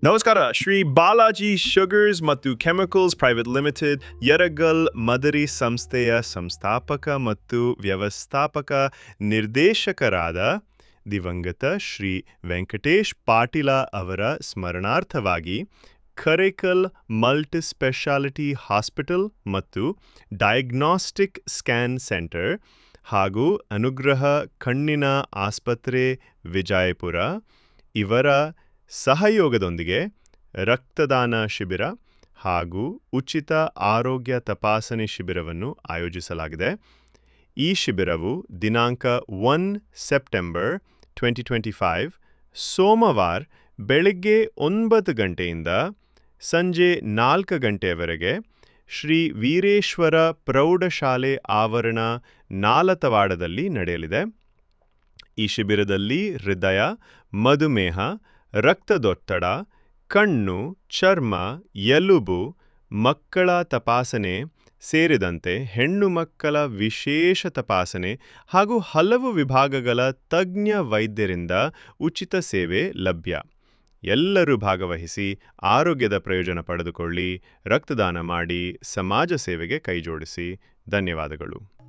ನಮಸ್ಕಾರ ಶ್ರೀ ಬಾಲಾಜಿ ಶುಗರ್ಸ್ ಮತ್ತು chemicals private limited Yaragal Madari ಸಂಸ್ಥೆಯ ಸಂಸ್ಥಾಪಕ ಮತ್ತು ವ್ಯವಸ್ಥಾಪಕ ನಿರ್ದೇಶಕರಾದ ದಿವಂಗತ ಶ್ರೀ ವೆಂಕಟೇಶ್ ಪಾಟೀಲ ಅವರ ಸ್ಮರಣಾರ್ಥವಾಗಿ ಖರೇಕಲ್ ಮಲ್ಟಿ ಸ್ಪೆಷಾಲಿಟಿ ಹಾಸ್ಪಿಟಲ್ ಮತ್ತು ಡಯಾಗ್ನಾಸ್ಟಿಕ್ ಸ್ಕ್ಯಾನ್ ಸೆಂಟರ್ ಹಾಗೂ ಅನುಗ್ರಹ ಕಣ್ಣಿನ ಆಸ್ಪತ್ರೆ ವಿಜಯಪುರ ಇವರ ಸಹಯೋಗದೊಂದಿಗೆ ರಕ್ತದಾನ ಶಿಬಿರ ಹಾಗೂ ಉಚಿತ ಆರೋಗ್ಯ ತಪಾಸಣೆ ಶಿಬಿರವನ್ನು ಆಯೋಜಿಸಲಾಗಿದೆ ಈ ಶಿಬಿರವು ದಿನಾಂಕ one September twenty twenty five ಸೋಮವಾರ ಬೆಳಗ್ಗೆ ಒಂಬತ್ತು ಗಂಟೆಯಿಂದ ಸಂಜೆ ನಾಲ್ಕು ಗಂಟೆಯವರೆಗೆ ಶ್ರೀ ವೀರೇಶ್ವರ ಪ್ರೌಢಶಾಲೆ ಆವರಣ ನಾಲತವಾಡದಲ್ಲಿ ನಡೆಯಲಿದೆ ಈ ಶಿಬಿರದಲ್ಲಿ ಹೃದಯ ಮಧುಮೇಹ ರಕ್ತದೊತ್ತಡ ಕಣ್ಣು ಚರ್ಮ ಎಲುಬು ಮಕ್ಕಳ ತಪಾಸಣೆ ಸೇರಿದಂತೆ ಹೆಣ್ಣು ಮಕ್ಕಳ ವಿಶೇಷ ತಪಾಸಣೆ ಹಾಗೂ ಹಲವು ವಿಭಾಗಗಳ ತಜ್ಞ ವೈದ್ಯರಿಂದ ಉಚಿತ ಸೇವೆ ಲಭ್ಯ ಎಲ್ಲರೂ ಭಾಗವಹಿಸಿ ಆರೋಗ್ಯದ ಪ್ರಯೋಜನ ಪಡೆದುಕೊಳ್ಳಿ ರಕ್ತದಾನ ಮಾಡಿ ಸಮಾಜ ಸೇವೆಗೆ ಕೈಜೋಡಿಸಿ ಧನ್ಯವಾದಗಳು